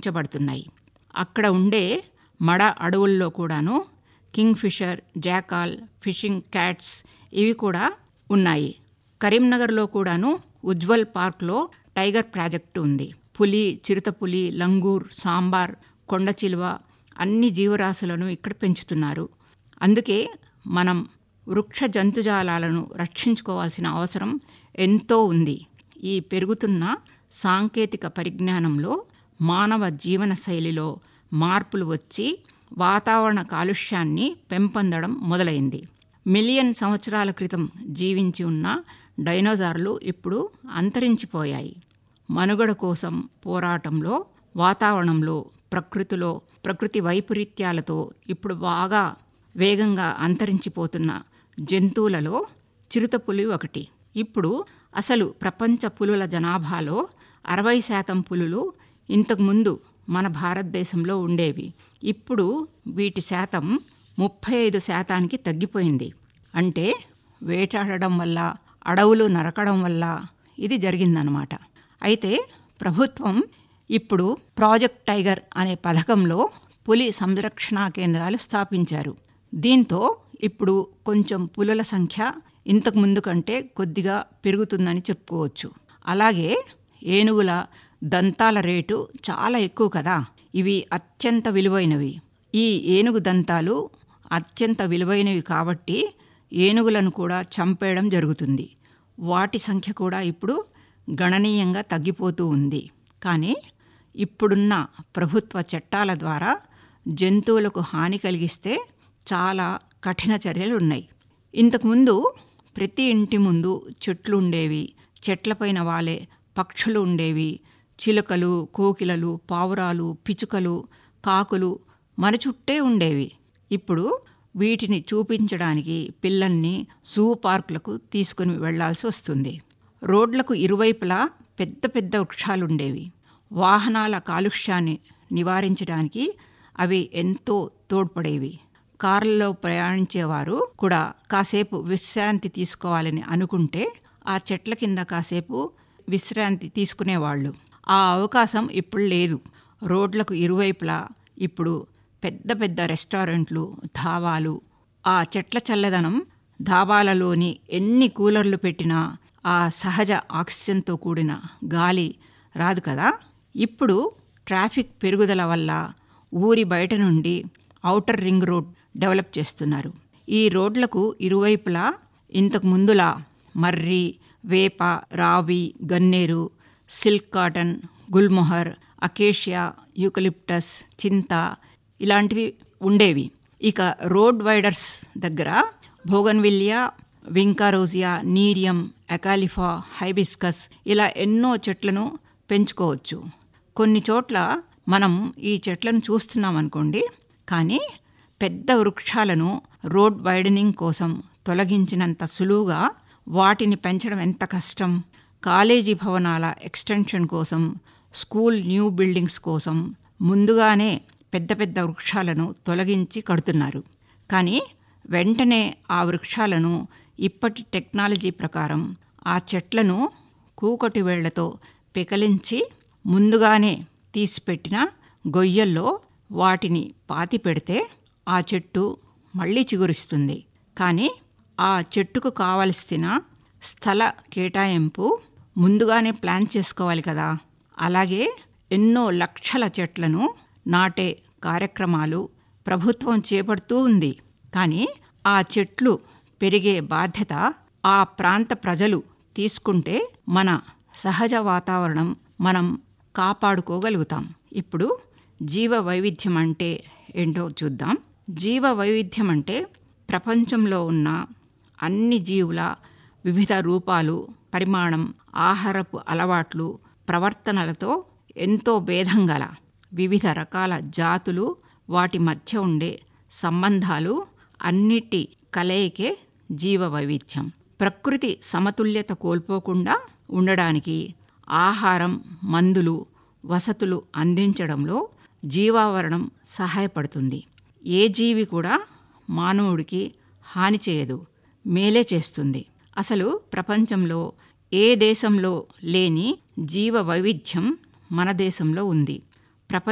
సంరక్షించబడుతున్నాయి అక్కడ ఉండే మడ అడవుల్లో కూడాను kingfisher jackal fishing cats ఇవి కూడా ఉన్నాయి కరీంనగర్లో కూడాను ఉజ్వల్ పార్క్లో టైగర్ ప్రాజెక్టు ఉంది పులి చిరుతపులి లంగూర్ సాంబార్ కొండ చిలువ అన్ని జీవరాశులను ఇక్కడ పెంచుతున్నారు అందుకే మనం వృక్ష జంతుజాలాలను రక్షించుకోవాల్సిన అవసరం ఎంతో ఉంది ఈ పెరుగుతున్న సాంకేతిక పరిజ్ఞానంలో మానవ జీవన శైలిలో మార్పులు వచ్చి వాతావరణ కాలుష్యాన్ని పెంపొందడం మొదలైంది మిలియన్ సంవత్సరాల క్రితం జీవించి ఉన్న డైనోసార్లు ఇప్పుడు అంతరించిపోయాయి మనుగడ కోసం పోరాటంలో వాతావరణంలో ప్రకృతిలో ప్రకృతి వైపరీత్యాలతో ఇప్పుడు బాగా వేగంగా అంతరించిపోతున్న జంతువులలో చిరుతపులి ఒకటి ఇప్పుడు అసలు ప్రపంచ పులుల జనాభాలో అరవై శాతం పులులు ఇంతకుముందు మన భారతదేశంలో ఉండేవి ఇప్పుడు వీటి శాతం ముప్పై ఐదు శాతానికి తగ్గిపోయింది అంటే వేటాడడం వల్ల అడవులు నరకడం వల్ల ఇది జరిగిందనమాట అయితే ప్రభుత్వం ఇప్పుడు ప్రాజెక్ట్ టైగర్ అనే పథకంలో పులి సంరక్షణా కేంద్రాలు స్థాపించారు దీంతో ఇప్పుడు కొంచెం పులుల సంఖ్య ఇంతకు ముందు కంటే కొద్దిగా పెరుగుతుందని చెప్పుకోవచ్చు అలాగే ఏనుగుల దంతాల రేటు చాలా ఎక్కువ కదా ఇవి అత్యంత విలువైనవి ఈ ఏనుగు దంతాలు అత్యంత విలువైనవి కాబట్టి ఏనుగులను కూడా చంపేయడం జరుగుతుంది వాటి సంఖ్య కూడా ఇప్పుడు గణనీయంగా తగ్గిపోతూ ఉంది కానీ ఇప్పుడున్న ప్రభుత్వ చట్టాల ద్వారా జంతువులకు హాని కలిగిస్తే చాలా కఠిన చర్యలు ఉన్నాయి ఇంతకుముందు ప్రతి ఇంటి ముందు చెట్లు ఉండేవి చెట్లపైన వాలే పక్షులు ఉండేవి చిలుకలు కోకిలలు పావురాలు పిచుకలు కాకులు మన చుట్టే ఉండేవి ఇప్పుడు వీటిని చూపించడానికి పిల్లల్ని జూ పార్కులకు తీసుకుని వెళ్లాల్సి వస్తుంది రోడ్లకు ఇరువైపులా పెద్ద పెద్ద వృక్షాలుండేవి వాహనాల కాలుష్యాన్ని నివారించడానికి అవి ఎంతో తోడ్పడేవి కార్లలో ప్రయాణించేవారు కూడా కాసేపు విశ్రాంతి తీసుకోవాలని అనుకుంటే ఆ చెట్ల కింద కాసేపు విశ్రాంతి తీసుకునేవాళ్ళు ఆ అవకాశం ఇప్పుడు లేదు రోడ్లకు ఇరువైపులా ఇప్పుడు పెద్ద పెద్ద రెస్టారెంట్లు ధాబాలు ఆ చెట్ల చల్లదనం ధాబాలలోని ఎన్ని కూలర్లు పెట్టినా ఆ సహజ ఆక్సిజన్తో కూడిన గాలి రాదు కదా ఇప్పుడు ట్రాఫిక్ పెరుగుదల వల్ల ఊరి బయట నుండి ఔటర్ రింగ్ రోడ్ డెవలప్ చేస్తున్నారు ఈ రోడ్లకు ఇరువైపులా ఇంతకు ముందులా మర్రి వేప రావి గన్నేరు సిల్క్ కాటన్ గుల్మొహర్ అకేషియా యూకలిప్టస్ చింత ఇలాంటివి ఉండేవి ఇక రోడ్ వైడర్స్ దగ్గర భోగన్విల్లియా వింకారోజియా నీరియం ఎకాలిఫా హైబిస్కస్ ఇలా ఎన్నో చెట్లను పెంచుకోవచ్చు కొన్ని చోట్ల మనం ఈ చెట్లను చూస్తున్నాం అనుకోండి కానీ పెద్ద వృక్షాలను రోడ్ వైడనింగ్ కోసం తొలగించినంత సులువుగా వాటిని పెంచడం ఎంత కష్టం కాలేజీ భవనాల ఎక్స్టెన్షన్ కోసం స్కూల్ న్యూ బిల్డింగ్స్ కోసం ముందుగానే పెద్ద పెద్ద వృక్షాలను తొలగించి కడుతున్నారు కానీ వెంటనే ఆ వృక్షాలను ఇప్పటి టెక్నాలజీ ప్రకారం ఆ చెట్లను కూకటి వేళ్లతో పెకలించి ముందుగానే తీసిపెట్టిన గొయ్యల్లో వాటిని పాతి పెడితే ఆ చెట్టు మళ్ళీ చిగురిస్తుంది కానీ ఆ చెట్టుకు కావలసిన స్థల కేటాయింపు ముందుగానే ప్లాన్ చేసుకోవాలి కదా అలాగే ఎన్నో లక్షల చెట్లను నాటే కార్యక్రమాలు ప్రభుత్వం చేపడుతూ ఉంది కానీ ఆ చెట్లు పెరిగే బాధ్యత ఆ ప్రాంత ప్రజలు తీసుకుంటే మన సహజ వాతావరణం మనం కాపాడుకోగలుగుతాం ఇప్పుడు జీవ వైవిధ్యం అంటే ఏంటో చూద్దాం జీవ వైవిధ్యం అంటే ప్రపంచంలో ఉన్న అన్ని జీవుల వివిధ రూపాలు పరిమాణం ఆహారపు అలవాట్లు ప్రవర్తనలతో ఎంతో భేదం గల వివిధ రకాల జాతులు వాటి మధ్య ఉండే సంబంధాలు అన్నిటి కలయికే జీవ వైవిధ్యం ప్రకృతి సమతుల్యత కోల్పోకుండా ఉండడానికి ఆహారం మందులు వసతులు అందించడంలో జీవావరణం సహాయపడుతుంది ఏ జీవి కూడా మానవుడికి హాని చేయదు మేలే చేస్తుంది అసలు ప్రపంచంలో ఏ దేశంలో లేని జీవ వైవిధ్యం మన దేశంలో ఉంది